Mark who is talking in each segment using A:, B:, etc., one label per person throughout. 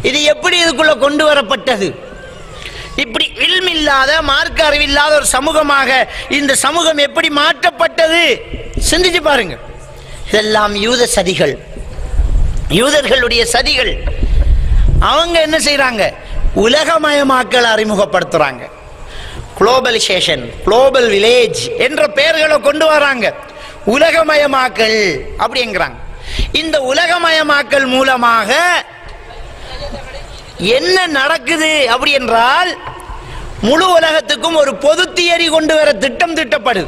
A: இது எப்படி இதுக்குள்ள கொண்டு வரப்பட்டது இப்படி இல்மில்லாத மார்க்க அறிவில்லாத ஒரு சமூகமாக இந்த சமூகம் எப்படி மாற்றப்பட்டது சிந்திச்சு பாருங்க இதெல்லாம் யூத சதிகள் யூதர்களுடைய சதிகள் அவங்க என்ன செய்றாங்க உலகமயமாக்கல் அறிமுகப்படுத்துறாங்க குளோபலைசேஷன் குளோபல் வில்லேஜ் என்ற பெயர்களை கொண்டு வராங்க உலகமயமாக்கல் அப்படிங்கிறாங்க இந்த உலகமயமாக்கல் மூலமாக என்ன நடக்குது அப்படி என்றால் முழு உலகத்துக்கும் ஒரு பொது தியரி கொண்டு வர திட்டம் திட்டப்படுது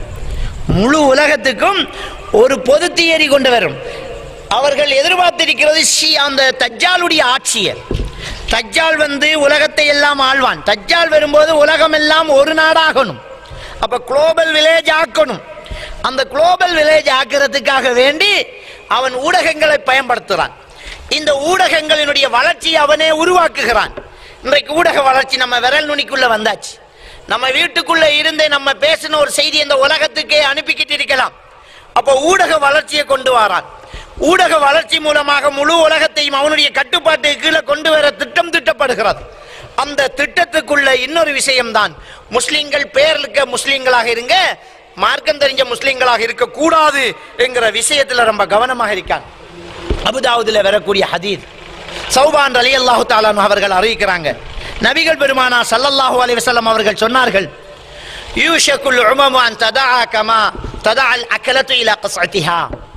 A: முழு உலகத்துக்கும் ஒரு பொது தியரி கொண்டு வரும் அவர்கள் எதிர்பார்த்திருக்கிறது ஷி அந்த தஜ்ஜாலுடைய ஆட்சியை தஜ்ஜால் வந்து உலகத்தை எல்லாம் ஆழ்வான் தஜ்ஜால் வரும்போது உலகம் எல்லாம் ஒரு நாடாகணும் அப்ப குளோபல் வில்லேஜ் ஆக்கணும் அந்த குளோபல் வில்லேஜ் ஆக்கிறதுக்காக வேண்டி அவன் ஊடகங்களை பயன்படுத்துறான் இந்த ஊடகங்களினுடைய வளர்ச்சியை அவனே உருவாக்குகிறான் இன்றைக்கு ஊடக வளர்ச்சி நம்ம விரல் நுனிக்குள்ள வந்தாச்சு நம்ம வீட்டுக்குள்ள இருந்தே நம்ம பேசின ஒரு செய்தி இந்த உலகத்துக்கே அனுப்பிக்கிட்டு இருக்கலாம் அப்ப ஊடக வளர்ச்சியை கொண்டு வரான் ஊடக வளர்ச்சி மூலமாக முழு உலகத்தையும் அவனுடைய கட்டுப்பாட்டுக்கு கீழே கொண்டு வர திட்டம் திட்டப்படுகிறது அந்த திட்டத்துக்குள்ள இன்னொரு விஷயம்தான் முஸ்லிம்கள் பேர்லுக்க முஸ்லிம்களாக இருங்க மார்க்கம் தெரிஞ்ச முஸ்லிம்களாக இருக்க கூடாது என்கிற விஷயத்துல ரொம்ப கவனமாக இருக்காங்க அபுதாவுதுல வரக்கூடிய ஹதீத் சௌபான் அலி அல்லாஹு தாலான் அவர்கள் அறிவிக்கிறாங்க நபிகள் பெருமானா ஸல்லல்லாஹு அலைஹி வஸல்லம் அவர்கள் சொன்னார்கள் யூஷக்குல் உமமு அன் ததா கமா ததா அல் அக்கலத்து இலா கஸ்அத்திஹா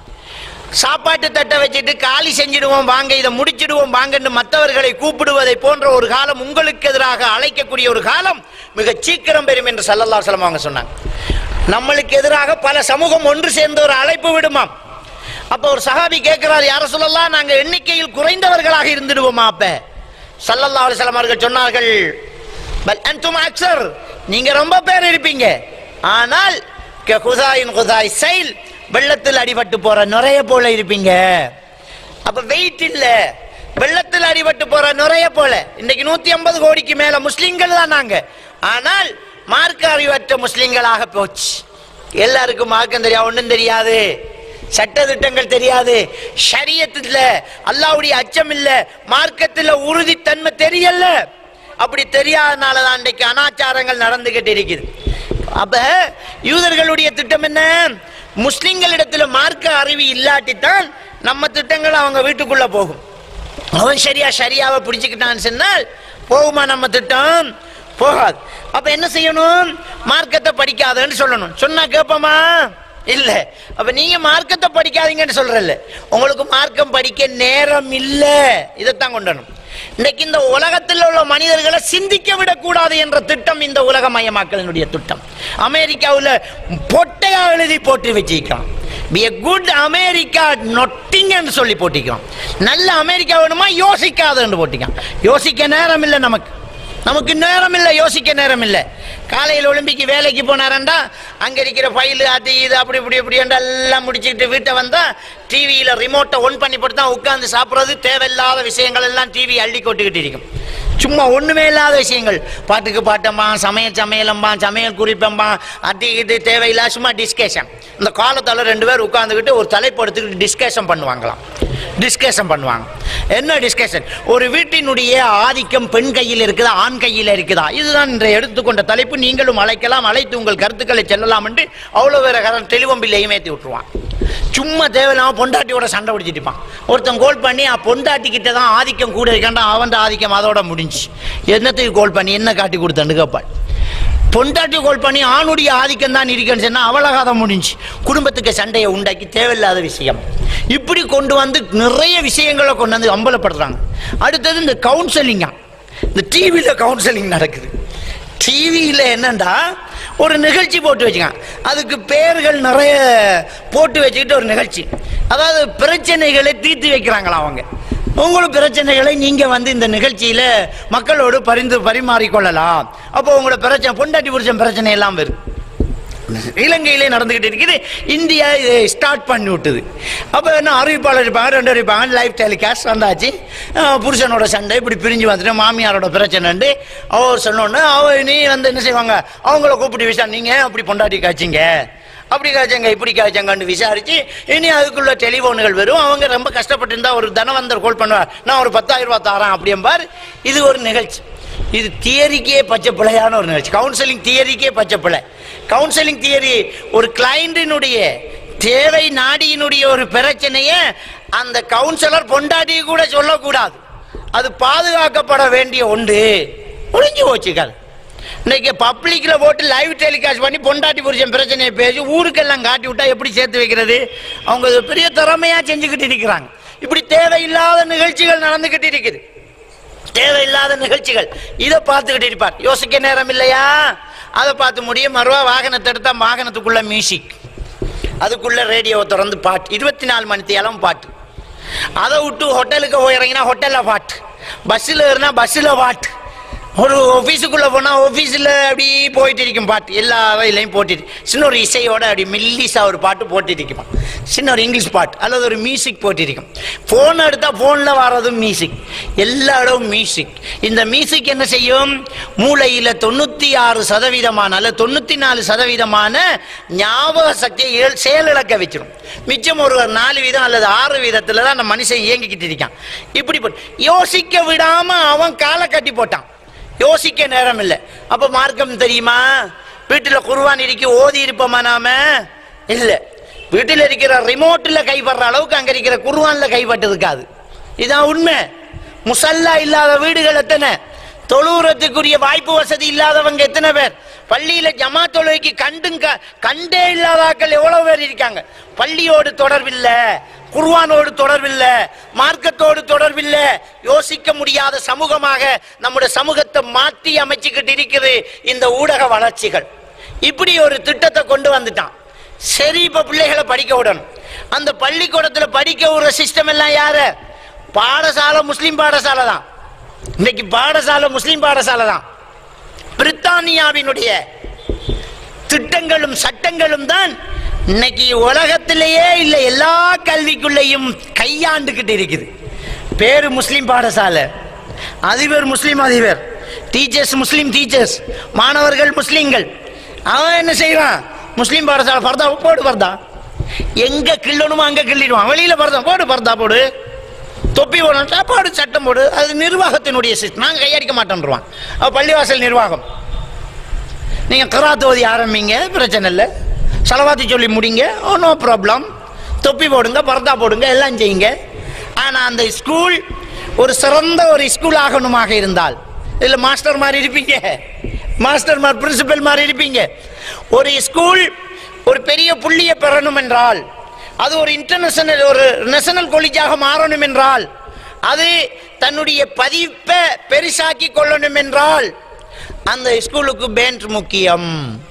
A: சாப்பாட்டு தட்டை வச்சுட்டு காலி செஞ்சிடுவோம் வாங்க இதை முடிச்சிடுவோம் வாங்கன்னு மற்றவர்களை கூப்பிடுவதை போன்ற ஒரு காலம் உங்களுக்கு எதிராக அழைக்கக்கூடிய ஒரு காலம் மிக சீக்கிரம் பெறும் என்று சல்லல்லா சொல்லம் அவங்க சொன்னாங்க நம்மளுக்கு எதிராக பல சமூகம் ஒன்று சேர்ந்து ஒரு அழைப்பு விடுமாம் அப்ப ஒரு சஹாபி கேட்கிறார் யார சொல்லலாம் நாங்க எண்ணிக்கையில் குறைந்தவர்களாக இருந்துடுவோமா அப்ப சல்லல்லா அலிஸ்லாம் அவர்கள் சொன்னார்கள் பல் அன்தும் அக்ஸர் நீங்க ரொம்ப பேர் இருப்பீங்க ஆனால் க குதாயின் குதாய் சைல் வெள்ளத்தில் அடிபட்டு போற நுரைய போல இருப்பீங்க அப்ப வெயிட் இல்ல வெள்ளத்தில் அடிபட்டு போற நுரைய போல இன்னைக்கு நூத்தி ஐம்பது கோடிக்கு மேல முஸ்லிம்கள் தான் நாங்க ஆனால் மார்க்க அறிவற்ற முஸ்லிம்களாக போச்சு எல்லாருக்கும் மார்க்கம் தெரியாது ஒண்ணும் தெரியாது சட்ட திட்டங்கள் தெரியாது ஷரியத்துல அல்லாவுடைய அச்சம் இல்ல மார்க்கத்துல உறுதித்தன்மை தெரியல அப்படி தெரியாதனால தான் இன்றைக்கு அனாச்சாரங்கள் நடந்துகிட்டு இருக்குது அப்ப யூதர்களுடைய திட்டம் என்ன முஸ்லிம்களிடத்துல மார்க்க அறிவு இல்லாட்டித்தான் நம்ம திட்டங்கள் அவங்க வீட்டுக்குள்ள போகும் அவன் சரியா சரியாவை பிடிச்சுக்கிட்டான்னு சொன்னால் போகுமா நம்ம திட்டம் போகாது அப்ப என்ன செய்யணும் மார்க்கத்தை படிக்காதன்னு சொல்லணும் சொன்னா கேட்போமா இல்ல அப்ப நீங்க மார்க்கத்தை படிக்காதீங்கன்னு சொல்றல்ல உங்களுக்கு மார்க்கம் படிக்க நேரம் இல்ல இதைத்தான் கொண்டு வரணும் இன்னைக்கு இந்த உலகத்தில் உள்ள மனிதர்களை சிந்திக்க விடக்கூடாது என்ற திட்டம் இந்த உலகமயமாக்கலினுடைய திட்டம் அமெரிக்காவில் பொட்டையா எழுதி போட்டு வச்சிருக்கான் பி a குட் அமெரிக்கா நொட்டிங்கன்னு சொல்லி போட்டிக்கிறோம் நல்ல அமெரிக்கா வேணுமா யோசிக்காதுன்னு போட்டிக்கான் யோசிக்க நேரம் இல்லை நமக்கு நமக்கு நேரம் இல்லை யோசிக்க நேரம் இல்லை காலையில் ஒலிம்பிக்கு வேலைக்கு போனாரண்டா அங்க இருக்கிற ஃபைல் அது இது அப்படி இப்படி இப்படி எல்லாம் முடிச்சுக்கிட்டு வீட்டை வந்தா டிவியில ரிமோட்டை ஒன் பண்ணி போட்டு தான் உட்கார்ந்து சாப்பிட்றது தேவையில்லாத விஷயங்கள் எல்லாம் டிவி அள்ளி கொட்டுக்கிட்டு இருக்கும் சும்மா ஒண்ணுமே இல்லாத விஷயங்கள் பாட்டுக்கு பாட்டம்பான் சமையல் சமையலம்பான் சமையல் குறிப்பம்பான் அது இது தேவையில்லாத சும்மா டிஸ்கஷன் இந்த காலத்தால ரெண்டு பேர் உட்கார்ந்துக்கிட்டு ஒரு தலைப்பு எடுத்துக்கிட்டு டிஸ்கஷன் பண்ணுவாங்களாம் டிஸ்கஷன் பண்ணுவாங்க என்ன டிஸ்கஷன் ஒரு வீட்டினுடைய ஆதிக்கம் பெண் கையில் இருக்குதா ஆண் கையில் இருக்குதா இதுதான் இன்றைய எடுத்துக்கொண்ட தலைப்பு நீங்களும் அழைக்கலாம் அழைத்து உங்கள் கருத்துக்களை செல்லலாம் என்று அவ்வளோ வேற தெளிவம்பிள்ளையும் ஏற்றி விட்டுருவான் சும்மா தேவையில்லாம பொண்டாட்டியோட சண்டை பிடிச்சிட்டு இருப்பான் ஒருத்தன் கோல் பண்ணி ஆ, பொண்டாட்டி கிட்ட தான் ஆதிக்கம் கூட இருக்காண்டா அவன் ஆதிக்கம் அதோட முடிஞ்சு என்னத்துக்கு கோல் பண்ணி என்ன காட்டி கொடுத்தன்னு கேட்பாள் பொண்டாட்டி கோல் பண்ணி ஆணுடைய ஆதிக்கம் தான் இருக்குன்னு சொன்னா அவளகாத முடிஞ்சு குடும்பத்துக்கு சண்டையை உண்டாக்கி தேவையில்லாத விஷயம் இப்படி கொண்டு வந்து நிறைய விஷயங்களை கொண்டு வந்து அம்பலப்படுத்துறாங்க அடுத்தது இந்த கவுன்சிலிங்கா இந்த டிவியில் கவுன்சிலிங் நடக்குது டிவியில் என்னண்டா ஒரு நிகழ்ச்சி போட்டு வச்சுக்கான் அதுக்கு பேர்கள் நிறைய போட்டு வச்சுக்கிட்டு ஒரு நிகழ்ச்சி அதாவது பிரச்சனைகளை தீர்த்து வைக்கிறாங்களா அவங்க உங்களுக்கு பிரச்சனைகளை நீங்க வந்து இந்த நிகழ்ச்சியில மக்களோடு பரிந்து பரிமாறிக்கொள்ளலாம் அப்போ உங்களோட பிரச்சனை பொண்டாட்டி புருஷன் பிரச்சனை எல்லாம் வரும் இலங்கையிலே நடந்துகிட்டு இருக்குது இந்தியா இதை ஸ்டார்ட் பண்ணி விட்டுது அப்போ என்ன அறிவிப்பாளர் இருப்பாங்க ரெண்டு இருப்பாங்க லைவ் டெலிகாஸ்ட் வந்தாச்சு அஹ் புருஷனோட சண்டை இப்படி பிரிஞ்சு வந்துட்டு மாமியாரோட பிரச்சனைண்டு அவர் சொன்னோன்னு அவ நீ வந்து என்ன செய்வாங்க அவங்கள கூப்பிட்டு விஷயம் நீங்க அப்படி பொண்டாட்டி காய்ச்சிங்க அப்படி காய்ச்சாங்க இப்படி காய்ச்சாங்கன்னு விசாரிச்சு இனி அதுக்குள்ள டெலிஃபோன்கள் வரும் அவங்க ரொம்ப கஷ்டப்பட்டு இருந்தா ஒரு தனவந்தர் கால் பண்ணுவார் நான் ஒரு பத்தாயிரம் ரூபாய் தரேன் அப்படிம்பார் இது ஒரு நிகழ்ச்சி இது தியரிக்கே பச்சை பிள்ளையான ஒரு நிகழ்ச்சி கவுன்சிலிங் தியரிக்கே பச்சை பிள்ளை கவுன்சிலிங் தியரி ஒரு கிளைண்டினுடைய தேவை நாடியினுடைய ஒரு பிரச்சனையை அந்த கவுன்சிலர் பொண்டாட்டி கூட சொல்லக்கூடாது அது பாதுகாக்கப்பட வேண்டிய ஒன்று ஒளிஞ்சு போச்சு கதை இன்னைக்கு பப்ளிக்ல போட்டு லைவ் டெலிகாஸ்ட் பண்ணி பொண்டாட்டி புருஷன் பிரச்சனையை பேசி ஊருக்கெல்லாம் காட்டி விட்டா எப்படி சேர்த்து வைக்கிறது அவங்க இது பெரிய திறமையா செஞ்சுக்கிட்டு இருக்கிறாங்க இப்படி தேவையில்லாத நிகழ்ச்சிகள் நடந்துகிட்டு இருக்குது தேவையில்லாத நிகழ்ச்சிகள் இதை பார்த்துக்கிட்டு இருப்பார் யோசிக்க நேரம் இல்லையா அதை பார்த்து முடியும் மறுவா வாகனத்தை எடுத்தா வாகனத்துக்குள்ள மியூசிக் அதுக்குள்ள ரேடியோவை திறந்து பாட்டு இருபத்தி நாலு மணி தேலம் பாட்டு அதை விட்டு ஹோட்டலுக்கு போய் இறங்கினா ஹோட்டலில் பாட்டு பஸ்ஸில் ஏறினா பஸ்ஸில் பாட்டு ஒரு ஆஃபீஸுக்குள்ளே போனால் ஆஃபீஸில் அப்படி போயிட்டு இருக்கும் பாட்டு எல்லா வயலையும் போட்டுட்டு சின்ன ஒரு இசையோட அப்படி மெல்லிசா ஒரு பாட்டு போட்டுட்டு இருக்குமா சின்ன ஒரு இங்கிலீஷ் பாட்டு அல்லது ஒரு மியூசிக் போட்டிருக்கும் ஃபோன் எடுத்தால் ஃபோனில் வர்றதும் மியூசிக் எல்லா இடமும் மியூசிக் இந்த மியூசிக் என்ன செய்யும் மூளையில் தொண்ணூற்றி ஆறு சதவீதமான அல்லது தொண்ணூற்றி நாலு சதவீதமான ஞாபக சக்தியை இழ- செயலிழக்க வச்சிடும் மிச்சம் ஒரு நாலு வீதம் அல்லது ஆறு வீதத்தில் தான் அந்த மனுஷன் இயங்கிக்கிட்டு இருக்கான் இப்படி போட்டு யோசிக்க விடாம அவன் காலை கட்டி போட்டான் யோசிக்க நேரம் இல்லை அப்ப மார்க்கம் தெரியுமா வீட்டுல குர்வான் இருக்கு ஓதி இருப்போமா நாம இல்ல வீட்டில் இருக்கிற ரிமோட்ல கைப்படுற அளவுக்கு அங்க இருக்கிற குர்வான்ல கைப்பட்டு இருக்காது இதான் உண்மை முசல்லா இல்லாத வீடுகள் எத்தனை தொழுவுறதுக்குரிய வாய்ப்பு வசதி இல்லாதவங்க எத்தனை பேர் பள்ளியில ஜமா தொழுகைக்கு கண்டும் க- கண்டே இல்லாதாக்கள் எவ்வளவு பேர் இருக்காங்க பள்ளியோடு தொடர்பில்லை குர்வானோடு தொடர்பில்லை மார்க்கத்தோடு தொடர்பில்லை யோசிக்க முடியாத சமூகமாக நம்முடைய சமூகத்தை மாற்றி அமைச்சுக்கிட்டு இருக்குது இந்த ஊடக வளர்ச்சிகள் இப்படி ஒரு திட்டத்தை கொண்டு வந்துட்டான் சரி இப்ப பிள்ளைகளை படிக்க விடணும் அந்த பள்ளிக்கூடத்துல படிக்க விடுற சிஸ்டம் எல்லாம் யாரு பாடசாலை முஸ்லிம் பாடசாலை தான் இன்னைக்கு பாடசாலை முஸ்லிம் பாடசாலை தான் பிரித்தானியாவினுடைய திட்டங்களும் சட்டங்களும் தான் இன்னைக்கு உலகத்திலேயே இல்லை எல்லா கல்விக்குள்ளேயும் கையாண்டுகிட்டு இருக்குது பேரு முஸ்லிம் பாடசாலை அதிபர் முஸ்லிம் அதிபர் டீச்சர்ஸ் முஸ்லிம் டீச்சர்ஸ் மாணவர்கள் முஸ்லிம்கள் அவன் என்ன செய்வான் முஸ்லிம் பாடசாலை பர்தா போடு பர்தா எங்க கிள்ளணுமோ அங்க கிள்ளிடுவான் வெளியில பர்தா போடு பர்தா போடு தொப்பி போடணும் போடு சட்டம் போடு அது நிர்வாகத்தினுடைய சிஸ்டம் நாங்கள் கையடிக்க மாட்டோன்றான் அவ பள்ளிவாசல் நிர்வாகம் நீங்கள் கராத்து ஓதி ஆரம்பிங்க பிரச்சனை இல்லை செலவாத்தி சொல்லி முடிங்க ஓ நோ ப்ராப்ளம் தொப்பி போடுங்க பர்தா போடுங்க எல்லாம் செய்யுங்க ஆனால் அந்த ஸ்கூல் ஒரு சிறந்த ஒரு ஸ்கூல் ஆகணுமாக இருந்தால் இதில் மாஸ்டர் மாதிரி இருப்பீங்க மாஸ்டர் மாதிரி பிரின்சிபல் மாதிரி இருப்பீங்க ஒரு ஸ்கூல் ஒரு பெரிய புள்ளியை பெறணும் என்றால் அது ஒரு இன்டர்நேஷனல் ஒரு நேஷனல் காலேஜாக மாறணும் என்றால் அது தன்னுடைய பதிப்பை பெருசாக்கி கொள்ளணும் என்றால் அந்த ஸ்கூலுக்கு பேண்ட் முக்கியம்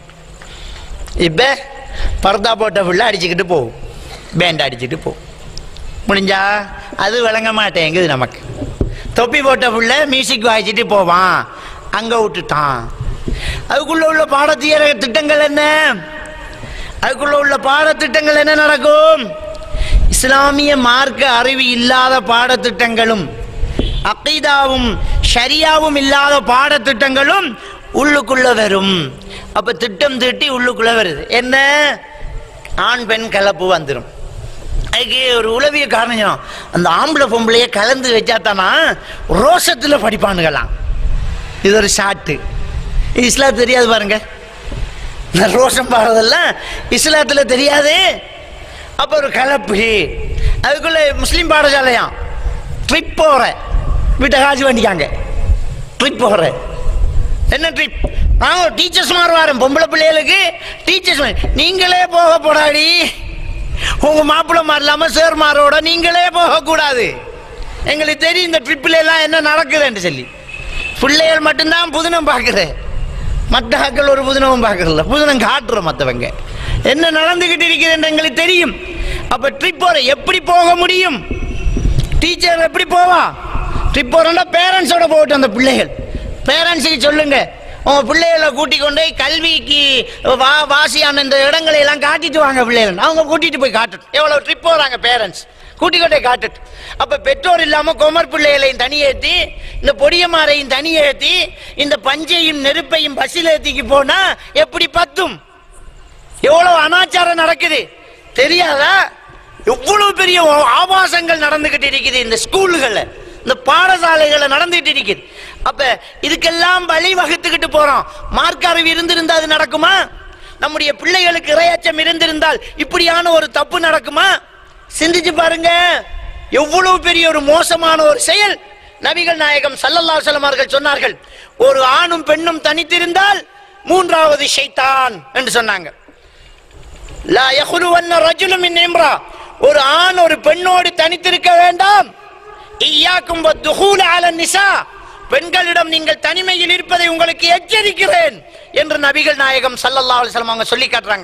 A: இப்ப பர்தா போட்ட புள்ள அடிச்சுக்கிட்டு போகும் பேண்ட் அடிச்சுட்டு போகும் முடிஞ்சா அது விளங்க மாட்டேங்குது நமக்கு தொப்பி போட்ட புள்ள மியூசிக் வாய்ச்சிட்டு போவான் அங்க விட்டுட்டான் அதுக்குள்ள உள்ள பாடத்திய திட்டங்கள் என்ன அதுக்குள்ள உள்ள பாடத்திட்டங்கள் என்ன நடக்கும் இஸ்லாமிய மார்க்க அறிவு இல்லாத பாடத்திட்டங்களும் அக்கீதாவும் ஷரியாவும் இல்லாத பாடத்திட்டங்களும் உள்ளுக்குள்ள வரும் அப்ப திட்டம் தீட்டி உள்ளுக்குள்ள வருது என்ன ஆண் பெண் கலப்பு வந்துடும் அதுக்கு ஒரு உளவிய காரணம் அந்த ஆம்பளை பொம்பளைய கலந்து வச்சா தானா ரோஷத்துல படிப்பானுங்களாம் இது ஒரு ஷாட்டு இஸ்லாம் தெரியாது பாருங்க இந்த ரோஷம் பாடுறதெல்லாம் இஸ்லாத்துல தெரியாது அப்ப ஒரு கலப்பு அதுக்குள்ள முஸ்லீம் பாடசாலையாம் ட்ரிப் போற வீட்டை காசு வண்டிக்காங்க ட்ரிப் போற என்ன ட்ரிப் நாங்கள் டீச்சர்ஸ் மாறுவாரன் பொம்பளை பிள்ளைகளுக்கு டீச்சர்ஸ் நீங்களே போக போடாடி உங்க மாப்பிள்ளை மாறலாம சேர் மாரோட நீங்களே போகக்கூடாது எங்களுக்கு தெரியும் இந்த ட்ரிப்பில் எல்லாம் என்ன நடக்குதுன்னு சொல்லி பிள்ளைகள் மட்டும்தான் புதினம் பார்க்குறேன் மற்ற ஆக்கள் ஒரு புதினமும் பார்க்கறதில்ல புதினம் காட்டுறோம் மற்றவங்க என்ன நடந்துகிட்டு இருக்குதுன்னு எங்களுக்கு தெரியும் அப்ப ட்ரிப் போற எப்படி போக முடியும் டீச்சர் எப்படி போவா ட்ரிப் போறோம்னா பேரண்ட்ஸோட போகட்டும் அந்த பிள்ளைகள் பேரண்ட்ஸுக்கு சொல்லுங்க உங்க பிள்ளைகளை கூட்டி கொண்டு போய் கல்விக்கு வா வாசியான இந்த இடங்களை எல்லாம் காட்டிட்டு வாங்க பிள்ளைகள் அவங்க கூட்டிட்டு போய் காட்டட்டும் எவ்வளவு ட்ரிப் போறாங்க பேரண்ட்ஸ் கூட்டிக்கொண்டே காட்டுட்டு அப்ப பெற்றோர் இல்லாம குமர் பிள்ளைகளையும் தனியேற்றி இந்த பொடியமாரையும் தனியேற்றி இந்த பஞ்சையும் நெருப்பையும் பஸ்ஸில் ஏற்றிக்கு போனா எப்படி பத்தும் எவ்வளவு அனாச்சாரம் நடக்குது தெரியாதா எவ்வளவு பெரிய ஆபாசங்கள் நடந்துகிட்டு இருக்குது இந்த ஸ்கூல்கள்ல இந்த பாடசாலைகள்ல நடந்துகிட்டு இருக்குது அப்ப இதுக்கெல்லாம் வழி வகுத்துக்கிட்டு போறோம் மார்க் அறிவு இருந்திருந்தா அது நடக்குமா நம்முடைய பிள்ளைகளுக்கு இரையச்சம் இருந்திருந்தால் இப்படியான ஒரு தப்பு நடக்குமா சிந்திச்சு பாருங்க எவ்வளவு பெரிய ஒரு மோசமான ஒரு செயல் நபிகள் நாயகம் சல்லல்லா அவர்கள் சொன்னார்கள் ஒரு ஆணும் பெண்ணும் தனித்திருந்தால் மூன்றாவது ஷைத்தான் என்று சொன்னாங்க லா யஹ்லுவன்ன ரஜுலு மின் இம்ரா ஒரு ஆண் ஒரு பெண்ணோடு தனித்திருக்க வேண்டாம் இய்யாக்கும் வத்துஹூல அல நிசா பெண்களிடம் நீங்கள் தனிமையில் இருப்பதை உங்களுக்கு எச்சரிக்கிறேன் என்று நபிகள் நாயகம் ஸல்லல்லாஹு அலைஹி வஸல்லம் அவங்க சொல்லி காட்டுறாங்க